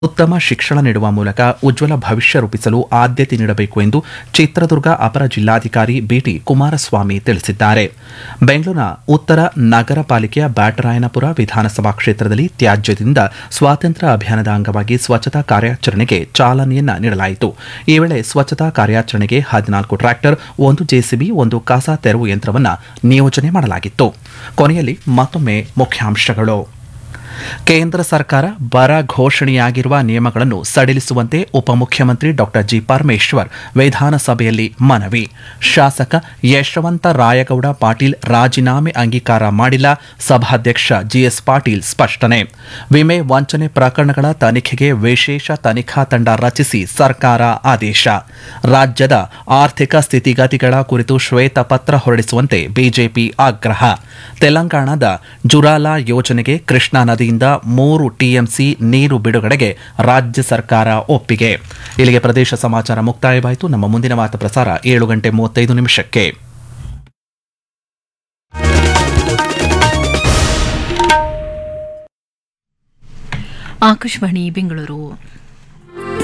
ಉತ್ತಮ ಶಿಕ್ಷಣ ನೀಡುವ ಮೂಲಕ ಉಜ್ವಲ ಭವಿಷ್ಯ ರೂಪಿಸಲು ಆದ್ಯತೆ ನೀಡಬೇಕು ಎಂದು ಚಿತ್ರದುರ್ಗ ಅಪರ ಜಿಲ್ಲಾಧಿಕಾರಿ ಬಿಟಿ ಕುಮಾರಸ್ವಾಮಿ ತಿಳಿಸಿದ್ದಾರೆ ಬೆಂಗಳೂರಿನ ಉತ್ತರ ನಗರ ಪಾಲಿಕೆಯ ಬ್ಯಾಟರಾಯನಪುರ ವಿಧಾನಸಭಾ ಕ್ಷೇತ್ರದಲ್ಲಿ ತ್ಯಾಜ್ಯದಿಂದ ಸ್ವಾತಂತ್ರ್ಯ ಅಭಿಯಾನದ ಅಂಗವಾಗಿ ಸ್ವಚ್ಛತಾ ಕಾರ್ಯಾಚರಣೆಗೆ ಚಾಲನೆಯನ್ನ ನೀಡಲಾಯಿತು ಈ ವೇಳೆ ಸ್ವಚ್ಛತಾ ಕಾರ್ಯಾಚರಣೆಗೆ ಹದಿನಾಲ್ಕು ಟ್ರ್ಯಾಕ್ಟರ್ ಒಂದು ಜೆಸಿಬಿ ಒಂದು ಕಸ ತೆರವು ಯಂತ್ರವನ್ನು ನಿಯೋಜನೆ ಮಾಡಲಾಗಿತ್ತು ಕೊನೆಯಲ್ಲಿ ಮತ್ತೊಮ್ಮೆ ಮುಖ್ಯಾಂಶಗಳು ಕೇಂದ್ರ ಸರ್ಕಾರ ಬರ ಘೋಷಣೆಯಾಗಿರುವ ನಿಯಮಗಳನ್ನು ಸಡಿಲಿಸುವಂತೆ ಉಪಮುಖ್ಯಮಂತ್ರಿ ಡಾಕ್ಟರ್ ಜಿ ಪರಮೇಶ್ವರ್ ವಿಧಾನಸಭೆಯಲ್ಲಿ ಮನವಿ ಶಾಸಕ ಯಶವಂತ ರಾಯಗೌಡ ಪಾಟೀಲ್ ರಾಜೀನಾಮೆ ಅಂಗೀಕಾರ ಮಾಡಿಲ್ಲ ಸಭಾಧ್ಯಕ್ಷ ಜಿಎಸ್ ಪಾಟೀಲ್ ಸ್ಪಷ್ಟನೆ ವಿಮೆ ವಂಚನೆ ಪ್ರಕರಣಗಳ ತನಿಖೆಗೆ ವಿಶೇಷ ತನಿಖಾ ತಂಡ ರಚಿಸಿ ಸರ್ಕಾರ ಆದೇಶ ರಾಜ್ಯದ ಆರ್ಥಿಕ ಸ್ಥಿತಿಗತಿಗಳ ಕುರಿತು ಶ್ವೇತಪತ್ರ ಹೊರಡಿಸುವಂತೆ ಬಿಜೆಪಿ ಆಗ್ರಹ ತೆಲಂಗಾಣದ ಜುರಾಲಾ ಯೋಜನೆಗೆ ಕೃಷ್ಣಾ ನದಿಯಿಂದ ಮೂರು ಟಿಎಂಸಿ ನೀರು ಬಿಡುಗಡೆಗೆ ರಾಜ್ಯ ಸರ್ಕಾರ ಒಪ್ಪಿಗೆ ಇಲ್ಲಿಗೆ ಪ್ರದೇಶ ಸಮಾಚಾರ ಮುಕ್ತಾಯವಾಯಿತು ನಮ್ಮ ಮುಂದಿನ ವಾರ್ತಾ ಪ್ರಸಾರ ಏಳು ಗಂಟೆ ಮೂವತ್ತೈದು ನಿಮಿಷಕ್ಕೆ ಆಕಾಶವಾಣಿ ಬೆಂಗಳೂರು